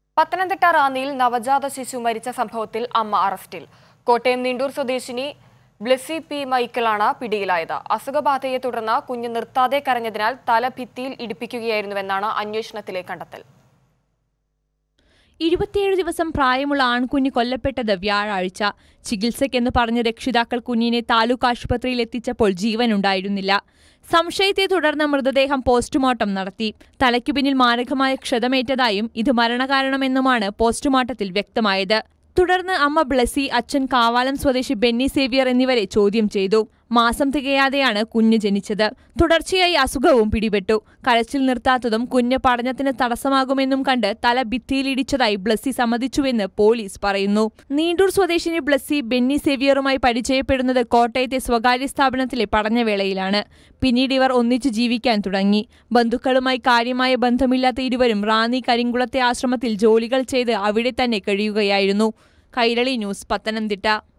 പത്തനംതിട്ട റാന്നിയിൽ നവജാത ശിശു മരിച്ച സംഭവത്തിൽ അമ്മ അറസ്റ്റിൽ കോട്ടയം നീണ്ടൂർ സ്വദേശിനി ബ്ലെസി പി മൈക്കിളാണ് പിടിയിലായത് അസുഖബാധയെ തുടർന്ന് കുഞ്ഞ് നിർത്താതെ കരഞ്ഞതിനാൽ തല ഭിത്തിയിൽ ഇടിപ്പിക്കുകയായിരുന്നുവെന്നാണ് അന്വേഷണത്തിലെ കണ്ടെത്തൽ ഇരുപത്തിയേഴ് ദിവസം പ്രായമുള്ള ആൺകുഞ്ഞ് കൊല്ലപ്പെട്ടത് വ്യാഴാഴ്ച ചികിത്സയ്ക്കെന്ന് പറഞ്ഞ് രക്ഷിതാക്കൾ കുഞ്ഞിനെ താലൂക്ക് ആശുപത്രിയിൽ എത്തിച്ചപ്പോൾ ജീവനുണ്ടായിരുന്നില്ല സംശയത്തെ തുടർന്ന് മൃതദേഹം പോസ്റ്റ്മോർട്ടം നടത്തി തലയ്ക്കു പിന്നിൽ മാരകമായ ക്ഷതമേറ്റതായും ഇത് മരണകാരണമെന്നുമാണ് പോസ്റ്റ്മോർട്ടത്തിൽ വ്യക്തമായത് തുടർന്ന് അമ്മ ബ്ലസി അച്ഛൻ കാവാലം സ്വദേശി ബെന്നി സേവിയർ എന്നിവരെ ചോദ്യം ചെയ്തു മാസം തികയാതെയാണ് കുഞ്ഞ് ജനിച്ചത് തുടർച്ചയായി അസുഖവും പിടിപെട്ടു കരച്ചിൽ നിർത്താത്തതും കുഞ്ഞ് പഠനത്തിന് തടസ്സമാകുമെന്നും കണ്ട് തല ഭിത്തിയിലിടിച്ചതായി ബ്ലസ്സി സമ്മതിച്ചുവെന്ന് പോലീസ് പറയുന്നു നീണ്ടൂർ സ്വദേശിനി ബ്ലസ്സി ബെന്നി സേവിയറുമായി പരിചയപ്പെടുന്നത് കോട്ടയത്തെ സ്വകാര്യ സ്ഥാപനത്തിലെ പഠനവേളയിലാണ് പിന്നീട് ഇവർ ഒന്നിച്ചു ജീവിക്കാൻ തുടങ്ങി ബന്ധുക്കളുമായി കാര്യമായ ബന്ധമില്ലാത്ത ഇരുവരും റാന്നി കരിങ്കുളത്തെ ആശ്രമത്തിൽ ജോലികൾ ചെയ്ത് അവിടെ തന്നെ കഴിയുകയായിരുന്നു കൈരളി ന്യൂസ് പത്തനംതിട്ട